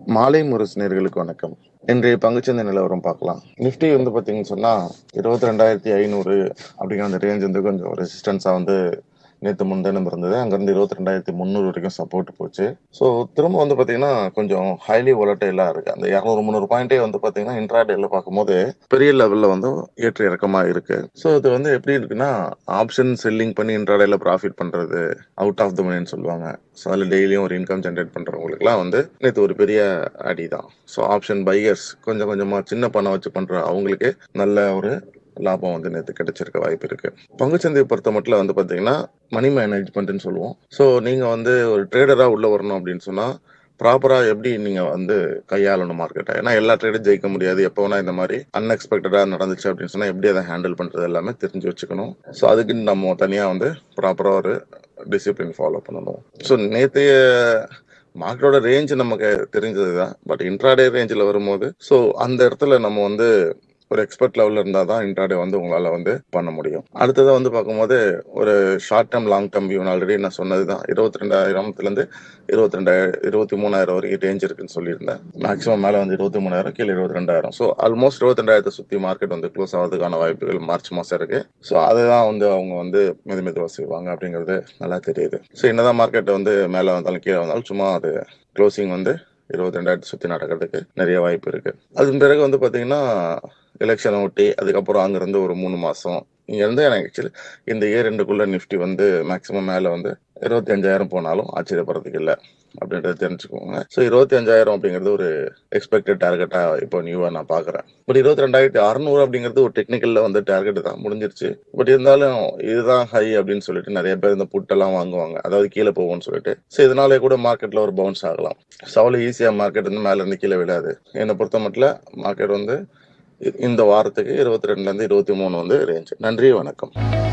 மாலை முரசு நேர்களுக்கு வணக்கம் இன்றைய பங்குச்சந்தை நிலவரம் பார்க்கலாம் நிஃப்டி வந்து பார்த்தீங்கன்னு சொன்னா இருபத்தி ரெண்டாயிரத்தி ஐநூறு அப்படிங்கிற அந்த ரேஞ்ச் வந்து கொஞ்சம் ரெசிஸ்டன்ஸா வந்து நேற்று முன்தினம் இருந்தது அங்கேருந்து இருபத்தி ரெண்டாயிரத்தி முந்நூறு வரைக்கும் சப்போர்ட் போச்சு ஸோ திரும்ப வந்து பார்த்தீங்கன்னா கொஞ்சம் ஹைலி ஒலட்டைலாக இருக்கு அந்த இரநூறு முந்நூறு பாயிண்டே வந்து பார்த்தீங்கன்னா இன்ட்ராடேல பார்க்கும்போது பெரிய லெவலில் வந்து ஏற்ற இறக்கமாக இருக்கு ஸோ இது வந்து எப்படி இருக்குன்னா ஆப்ஷன் செல்லிங் பண்ணி இன்ட்ராடேல ப்ராஃபிட் பண்ணுறது அவுட் ஆஃப் த மணின்னு சொல்லுவாங்க ஸோ அதில் டெய்லியும் ஒரு இன்கம் ஜென்ரேட் பண்ணுறவங்களுக்குலாம் வந்து நேற்று ஒரு பெரிய அடி தான் ஸோ ஆப்ஷன் பையர்ஸ் கொஞ்சம் கொஞ்சமாக சின்ன பணம் வச்சு பண்ணுற அவங்களுக்கு நல்ல ஒரு லாபம் வந்து நேற்று கிடைச்சிருக்க வாய்ப்பு இருக்கு பங்குச்சந்தையை பொறுத்த மட்டும் வந்து பார்த்தீங்கன்னா மணி மேனேஜ்மெண்ட்னு சொல்லுவோம் ஸோ நீங்கள் வந்து ஒரு ட்ரேடராக உள்ள வரணும் அப்படின்னு சொன்னால் ப்ராப்பராக எப்படி நீங்கள் வந்து கையாளணும் மார்க்கெட்டை ஏன்னா எல்லா ட்ரேடும் ஜெயிக்க முடியாது எப்போ வேணா இந்த மாதிரி அன்எக்ஸ்பெக்டடாக நடந்துச்சு அப்படின்னு சொன்னால் எப்படி அதை ஹேண்டில் பண்ணுறது எல்லாமே தெரிஞ்சு வச்சுக்கணும் ஸோ அதுக்கு நம்ம தனியாக வந்து ப்ராப்பராக ஒரு டிசிப்ளின் ஃபாலோ பண்ணணும் ஸோ நேற்றைய மார்க்கெட்டோட ரேஞ்ச் நமக்கு தெரிஞ்சது தான் பட் இன்ட்ராடே ரேஞ்சில் வரும்போது ஸோ அந்த இடத்துல நம்ம வந்து ஒரு எக்ஸ்பர்ட் லெவலில் இருந்தால் தான் இன்ட்ராடே வந்து உங்களால் வந்து பண்ண முடியும் அடுத்ததாக வந்து பார்க்கும்போது ஒரு short term long term view already நான் சொன்னது தான் இருபத்தி ரெண்டாயிரத்துலேருந்து இருபத்தி ரெண்டாயிரம் இருபத்தி மூணாயிரம் வரைக்கும் ரேஞ்ச் இருக்குன்னு சொல்லியிருந்தேன் மேக்ஸிமம் மேலே வந்து இருபத்தி மூணாயிரம் கீழே இருபத்தி ரெண்டாயிரம் ஸோ ஆல்மோஸ்ட் இருபத்தி ரெண்டாயிரத்தை சுற்றி மார்க்கெட் வந்து க்ளோஸ் ஆகிறதுக்கான வாய்ப்புகள் மார்ச் மாதம் இருக்கு ஸோ அதுதான் வந்து அவங்க வந்து மெது மெதுவாக செய்வாங்க அப்படிங்கிறது நல்லா தெரியுது ஸோ என்னதான் மார்க்கெட் வந்து மேலே வந்தாலும் கீழே வந்தாலும் சும்மா அது க்ளோசிங் வந்து இருபத்தி ரெண்டாயிரத்தை சுற்றி நடக்கிறதுக்கு நிறைய வாய்ப்பு இருக்கு அதன் பிறகு வந்து பார்த்தீங்கன்னா எலெக்ஷனை ஒட்டி அதுக்கப்புறம் அங்கிருந்து ஒரு மூணு மாசம் இங்க இருந்து எனக்கு ஆக்சுவலி இந்த இயர் ரெண்டுக்குள்ள நிஃப்டி வந்து மேக்சிமம் மேல வந்து இருபத்தி அஞ்சாயிரம் போனாலும் ஆச்சரியப்படுறதுக்கு இல்லை அப்படின்றத தெரிஞ்சுக்கோங்க ஸோ இருபத்தி அஞ்சாயிரம் அப்படிங்கிறது ஒரு எக்ஸ்பெக்டட் டார்கெட்டா இப்போ நியூவா நான் பாக்குறேன் பட் இருபத்தி ரெண்டாயிரத்தி அறுநூறு அப்படிங்கிறது ஒரு டெக்னிக்கல்ல வந்து டார்கெட் தான் முடிஞ்சிருச்சு பட் இருந்தாலும் இதுதான் ஹை அப்படின்னு சொல்லிட்டு நிறைய பேர் இந்த புட்டெல்லாம் வாங்குவாங்க அதாவது கீழே போகும்னு சொல்லிட்டு ஸோ இதனாலே கூட மார்க்கெட்ல ஒரு பவுன்ஸ் ஆகலாம் ஸோ அவ்வளோ ஈஸியா மார்க்கெட் வந்து மேல இருந்து கீழே விடாது என்னை பொறுத்த மட்டும் மார்க்கெட் வந்து இந்த வாரத்துக்கு இருபத்தி ரெண்டுல இருந்து இருபத்தி மூணு வந்து ரேஞ்ச் நன்றி வணக்கம்